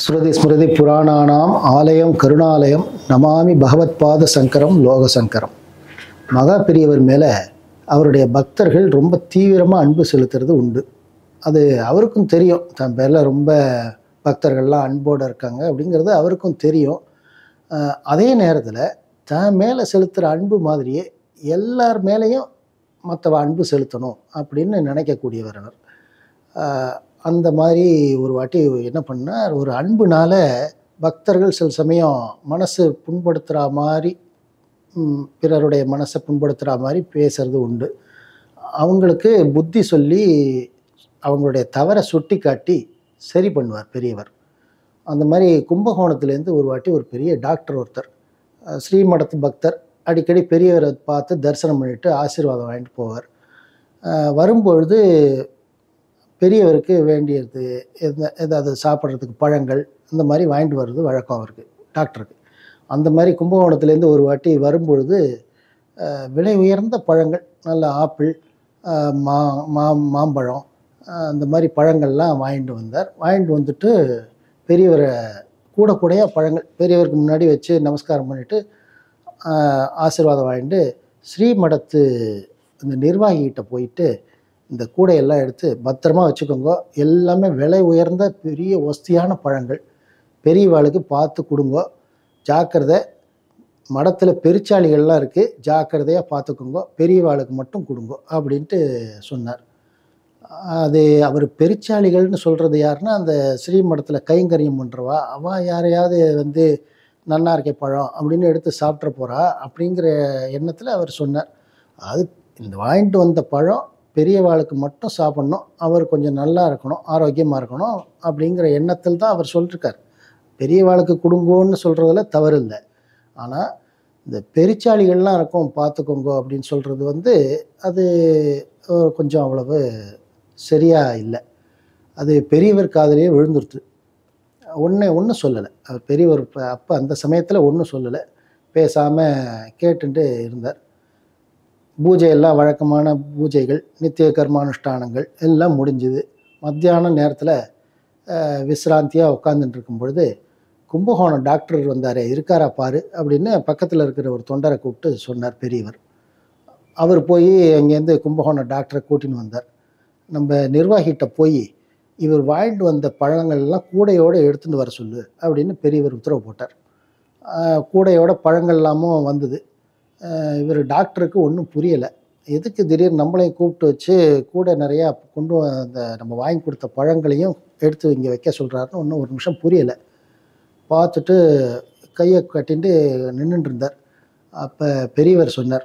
ஸ்ருதி ஸ்மிருதி புராணானாம் ஆலயம் கருணாலயம் நமாமி பகவத்பாத சங்கரம் லோக சங்கரம் மகா பெரியவர் மேலே அவருடைய பக்தர்கள் ரொம்ப தீவிரமாக அன்பு செலுத்துறது உண்டு அது அவருக்கும் தெரியும் தன் பேரில் ரொம்ப பக்தர்கள்லாம் அன்போடு இருக்காங்க அப்படிங்கிறது அவருக்கும் தெரியும் அஹ் அதே நேரத்தில் தன் மேலே செலுத்துகிற அன்பு மாதிரியே எல்லார் மேலேயும் மற்றவ அன்பு செலுத்தணும் அப்படின்னு நினைக்கக்கூடியவர் அவர் ஆஹ் அந்த மாதிரி ஒரு வாட்டி என்ன பண்ணார் ஒரு அன்புனால பக்தர்கள் சில சமயம் மனசு புண்படுத்துகிற மாதிரி ம், பிறருடைய மனசை புண்படுத்துகிற மாதிரி பேசுறது உண்டு அவங்களுக்கு புத்தி சொல்லி அவங்களுடைய தவறை சுட்டி காட்டி சரி பண்ணுவார் பெரியவர் அந்த மாதிரி கும்பகோணத்துலேருந்து ஒரு வாட்டி ஒரு பெரிய டாக்டர் ஒருத்தர் அஹ், ஸ்ரீமடத்து பக்தர் அடிக்கடி பெரியவரை பார்த்து தரிசனம் பண்ணிட்டு ஆசீர்வாதம் வாங்கிட்டு போவார் அஹ், வரும்பொழுது பெரியவருக்கு வேண்டியது எந்த ஏதாவது சாப்பிட்றதுக்கு பழங்கள் இந்த மாதிரி வாங்கிட்டு வர்றது வழக்கம் அவருக்கு டாக்டருக்கு அந்த மாதிரி கும்பகோணத்துலேருந்து ஒரு வாட்டி வரும்பொழுது அஹ், விலை உயர்ந்த பழங்கள் நல்ல ஆப்பிள் அஹ், மா மா மாம்பழம் அஹ், அந்த மாதிரி பழங்கள்லாம் வாங்கிட்டு வந்தார் வாங்கிட்டு வந்துட்டு பெரியவரை கூட கூடையாக பழங்கள் பெரியவருக்கு முன்னாடி வச்சு நமஸ்காரம் பண்ணிவிட்டு ஆசீர்வாதம் வாங்கிட்டு ஸ்ரீமடத்து அந்த நிர்வாகிகிட்ட போயிட்டு இந்த கூடையெல்லாம் எடுத்து பத்திரமா வச்சுக்கோங்க எல்லாமே விலை உயர்ந்த பெரிய ஒஸ்தியான பழங்கள் பெரியவாளுக்கு பார்த்து கொடுங்க ஜாக்கிரதை மடத்தில் பெருச்சாளிகள்லாம் இருக்குது ஜாக்கிரதையாக பார்த்துக்கோங்க பெரியவாளுக்கு மட்டும் கொடுங்க அப்படின்ட்டு சொன்னார் அது அவர் பெருச்சாளிகள்னு சொல்கிறது யாருன்னா அந்த ஸ்ரீமடத்தில் கைங்கரியம் பண்ணுறவா அவள் யாரையாவது வந்து நன்னா இருக்கே பழம் அப்படின்னு எடுத்து சாப்பிட்ற போகிறா அப்படிங்கிற எண்ணத்தில் அவர் சொன்னார் அது இந்த வாங்கிட்டு வந்த பழம் பெரியவாளுக்கு மட்டும் சாப்பிட்ணும் அவர் கொஞ்சம் நல்லா இருக்கணும் ஆரோக்கியமாக இருக்கணும் அப்படிங்கிற எண்ணத்தில் தான் அவர் சொல்லியிருக்கார் பெரியவாளுக்கு கொடுங்கோன்னு சொல்கிறதுல தவறு இல்லை ஆனால் இந்த பெருச்சாளிகள்லாம் இருக்கும் பார்த்துக்கோங்க அப்படின்னு சொல்கிறது வந்து அது அஹ், கொஞ்சம் அவ்வளவு சரியா இல்லை அது பெரியவர் காதலியே விழுந்துருது ஒன்றே ஒன்றும் சொல்லலை அவர் பெரியவர் இப்போ அப்போ அந்த சமயத்தில் ஒன்றும் சொல்லலை பேசாமல் கேட்டுட்டு இருந்தார் பூஜை எல்லாம் வழக்கமான பூஜைகள் நித்திய கர்மானுஷ்டானங்கள் எல்லாம் முடிஞ்சுது மத்தியான நேரத்தில் விசிராந்தியாக உட்காந்துட்டு இருக்கும் பொழுது கும்பகோணம் டாக்டர் வந்தாரே இருக்காரா பாரு அப்படின்னு பக்கத்தில் இருக்கிற ஒரு தொண்டரை கூப்பிட்டு சொன்னார் பெரியவர் அவர் போய் அங்கேருந்து கும்பகோணம் டாக்டரை கூட்டின்னு வந்தார் நம்ம நிர்வாகிகிட்ட போய் இவர் வாங்கிட்டு வந்த பழங்கள்லாம் கூடையோடு எடுத்துட்டு வர சொல்லு அப்படின்னு பெரியவர் உத்தரவு போட்டார் ஆஹ் கூடையோட பழங்கள் எல்லாமும் வந்தது ஆஹ் இவர் டாக்டருக்கு ஒன்றும் புரியலை எதுக்கு திடீர்னு நம்மளையும் கூப்பிட்டு வச்சு கூட நிறையா கொண்டு வ- அந்த நம்ம வாங்கி கொடுத்த பழங்களையும் எடுத்து இங்கே வைக்க சொல்கிறாருன்னு ஒன்றும் ஒரு நிமிஷம் புரியலை பார்த்துட்டு கையை கட்டிட்டு நின்றுட்டு இருந்தார் அப்போ பெரியவர் சொன்னார்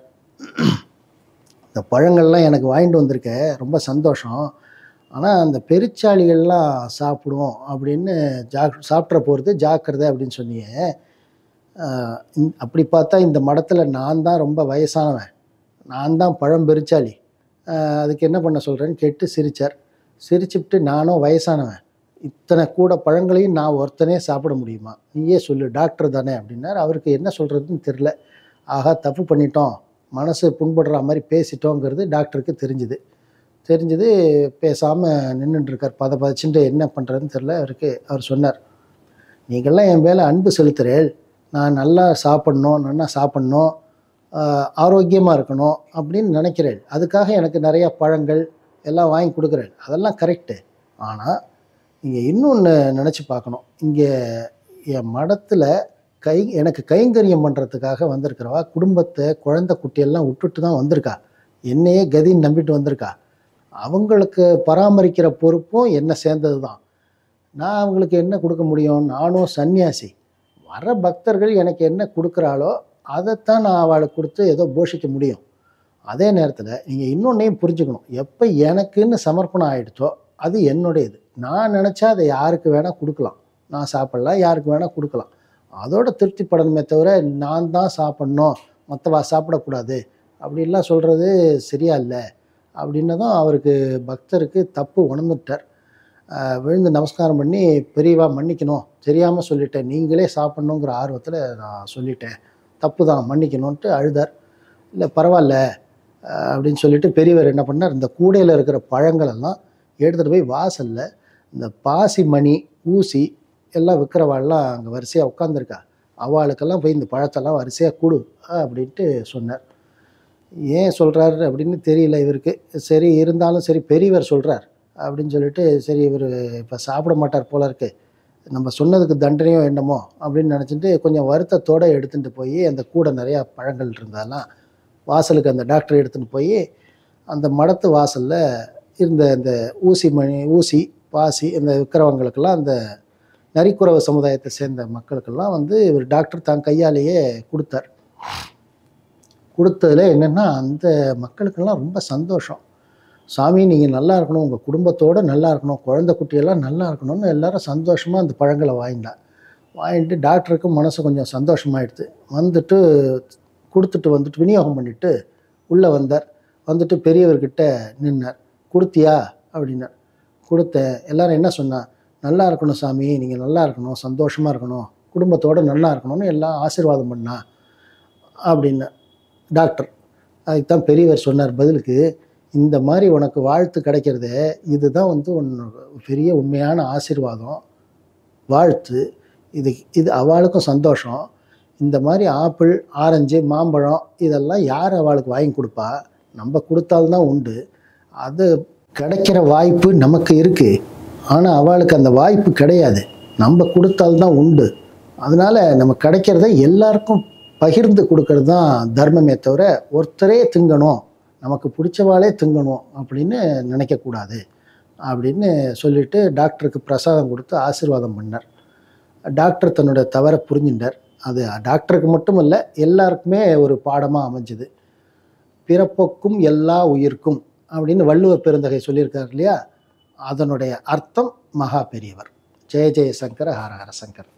இந்த பழங்கள்லாம் எனக்கு வாங்கிட்டு வந்திருக்க ரொம்ப சந்தோஷம் ஆனால் அந்த பெருச்சாளிகள்லாம் சாப்பிடும் அப்படின்னு ஜா சாப்பிட்ற போகிறது ஜாக்கிரதை அப்படின்னு சொன்னீங்க ஆஹ் இந்த- அப்படி பார்த்தா இந்த மடத்தில் நான் தான் ரொம்ப வயசானவன் நான் தான் பழம் பெருச்சாளி ஆஹ் அதுக்கு என்ன பண்ண சொல்கிறேன்னு கேட்டு சிரித்தார் சிரிச்சுட்டு நானும் வயசானவன் இத்தனை கூட பழங்களையும் நான் ஒருத்தனே சாப்பிட முடியுமா நீயே சொல்லு டாக்டர் தானே அப்படின்னார் அவருக்கு என்ன சொல்கிறதுன்னு தெரில ஆகா தப்பு பண்ணிட்டோம் மனசு புண்படுற மாதிரி பேசிட்டோங்கிறது டாக்டருக்கு தெரிஞ்சுது தெரிஞ்சது பேசாமல் நின்றுட்டுருக்கார் பத பதச்சுட்டு என்ன பண்ணுறதுன்னு தெரில அவருக்கு அவர் சொன்னார் நீங்கள்லாம் என் மேலே அன்பு செலுத்துகிறேள் நான் நல்லா சாப்பிட்ணும் நல்லா சாப்பிட்ணும் ஆரோக்கியமாக இருக்கணும் அப்படின்னு நினைக்கிறேன் அதுக்காக எனக்கு நிறைய பழங்கள் எல்லாம் வாங்கி கொடுக்குறேன் அதெல்லாம் கரெக்டு ஆனால் நீங்கள் இன்னொன்று நினச்சி பார்க்கணும் இங்கே என் மடத்தில் கை எனக்கு கைங்கரியம் பண்ணுறதுக்காக வந்திருக்கிறவா குடும்பத்தை குழந்தை குட்டியெல்லாம் விட்டுட்டு தான் வந்திருக்கா என்னையே கதின்னு நம்பிட்டு வந்திருக்கா அவங்களுக்கு பராமரிக்கிற பொறுப்பும் என்ன சேர்ந்தது தான் நான் அவங்களுக்கு என்ன கொடுக்க முடியும் நானும் சன்னியாசி வர பக்தர்கள் எனக்கு என்ன கொடுக்குறாளோ அதைத்தான் நான் அவளுக்கு கொடுத்து ஏதோ போஷிக்க முடியும் அதே நேரத்தில் நீங்கள் இன்னொன்னையும் புரிஞ்சுக்கணும் எப்போ எனக்குன்னு சமர்ப்பணம் ஆயிடுச்சோ அது என்னுடையது நான் நினச்சா அதை யாருக்கு வேணால் கொடுக்கலாம் நான் சாப்பிட்லாம் யாருக்கு வேணால் கொடுக்கலாம் அதோட திருப்திப்படணுமே தவிர நான் தான் சாப்பிட்ணும் மற்றவா சாப்பிடக்கூடாது அப்படின்லாம் சொல்கிறது சரியா இல்லை அப்படின்னதும் அவருக்கு பக்தருக்கு தப்பு உணர்ந்துட்டார் ஆஹ் விழுந்து நமஸ்காரம் பண்ணி பெரியவா மன்னிக்கணும் தெரியாமல் சொல்லிட்டேன் நீங்களே சாப்பிட்ணுங்கிற ஆர்வத்தில் நான் சொல்லிட்டேன் தப்பு தான் மன்னிக்கணும்ன்ட்டு அழுதார் இல்லை பரவாயில்ல ஆஹ் அப்படின்னு சொல்லிட்டு பெரியவர் என்ன பண்ணார் இந்த கூடையில் இருக்கிற பழங்களெல்லாம் எடுத்துகிட்டு போய் வாசலில் இந்த பாசி மணி ஊசி எல்லாம் விற்கிறவாள்லாம் அங்கே வரிசையாக உட்காந்துருக்கா அவளுக்கெல்லாம் போய் இந்த பழத்தெல்லாம் வரிசையாக கொடு அப்படின்ட்டு சொன்னார் ஏன் சொல்கிறாரு அப்படின்னு தெரியல இவருக்கு சரி இருந்தாலும் சரி பெரியவர் சொல்கிறார் அப்படின்னு சொல்லிட்டு சரி இவர் இப்போ சாப்பிட மாட்டார் போல இருக்கு நம்ம சொன்னதுக்கு தண்டனையோ என்னமோ அப்படின்னு நினச்சிட்டு கொஞ்சம் வருத்தத்தோடு எடுத்துகிட்டு போய் அந்த கூட நிறையா பழங்கள் இருந்ததெல்லாம் வாசலுக்கு அந்த டாக்டர் எடுத்துகிட்டு போய் அந்த மடத்து வாசலில் இருந்த இந்த ஊசி மணி ஊசி பாசி இந்த விற்கிறவங்களுக்கெல்லாம் அந்த நரிக்குறவ சமுதாயத்தை சேர்ந்த மக்களுக்கெல்லாம் வந்து இவர் டாக்டர் தான் கையாலேயே கொடுத்தார் கொடுத்ததுல என்னென்னா அந்த மக்களுக்கெல்லாம் ரொம்ப சந்தோஷம் சாமி நீங்கள் நல்லா இருக்கணும் உங்கள் குடும்பத்தோடு நல்லா இருக்கணும் குழந்தை குட்டியெல்லாம் நல்லா இருக்கணும்னு எல்லாரும் சந்தோஷமாக அந்த பழங்களை வாங்கிட்டா வாங்கிட்டு டாக்டருக்கு மனசு கொஞ்சம் சந்தோஷமாயிடுது வந்துட்டு கொடுத்துட்டு வந்துட்டு விநியோகம் பண்ணிட்டு உள்ளே வந்தார் வந்துட்டு பெரியவர்கிட்ட நின்னார் கொடுத்தியா அப்படின்னார் கொடுத்தேன் எல்லாரும் என்ன சொன்னா நல்லா இருக்கணும் சாமி நீங்கள் நல்லா இருக்கணும் சந்தோஷமாக இருக்கணும் குடும்பத்தோடு நல்லா இருக்கணும்னு எல்லாம் ஆசீர்வாதம் பண்ணா அப்படின்னு டாக்டர் அதுக்குத்தான் பெரியவர் சொன்னார் பதிலுக்கு இந்த மாதிரி உனக்கு வாழ்த்து கிடைக்கிறதே இதுதான் வந்து உன்னோட பெரிய உண்மையான ஆசீர்வாதம் வாழ்த்து இது இது அவளுக்கும் சந்தோஷம் இந்த மாதிரி ஆப்பிள் ஆரஞ்சு மாம்பழம் இதெல்லாம் யார் அவளுக்கு வாங்கி கொடுப்பா நம்ம கொடுத்தால்தான் உண்டு அது கிடைக்கிற வாய்ப்பு நமக்கு இருக்குது ஆனால் அவளுக்கு அந்த வாய்ப்பு கிடையாது நம்ம கொடுத்தால்தான் உண்டு அதனால் நம்ம கிடைக்கிறத எல்லாருக்கும் பகிர்ந்து கொடுக்கறது தான் தர்மமே தவிர ஒருத்தரே திங்கணும் நமக்கு பிடிச்சவாளே திங்கணும் அப்படின்னு நினைக்கக்கூடாது அப்படின்னு சொல்லிட்டு டாக்டருக்கு பிரசாதம் கொடுத்து ஆசீர்வாதம் பண்ணார் டாக்டர் தன்னோட தவறை புரிஞ்சுட்டார் அது டாக்டருக்கு மட்டும் இல்லை எல்லாருக்குமே ஒரு பாடமாக அமைஞ்சுது பிறப்பொக்கும் எல்லா உயிர்க்கும் அப்படின்னு வள்ளுவர் பெருந்தகை சொல்லியிருக்கார் இல்லையா அதனுடைய அர்த்தம் மகா பெரியவர் ஜெய ஜெய சங்கர ஹர ஹர சங்கர்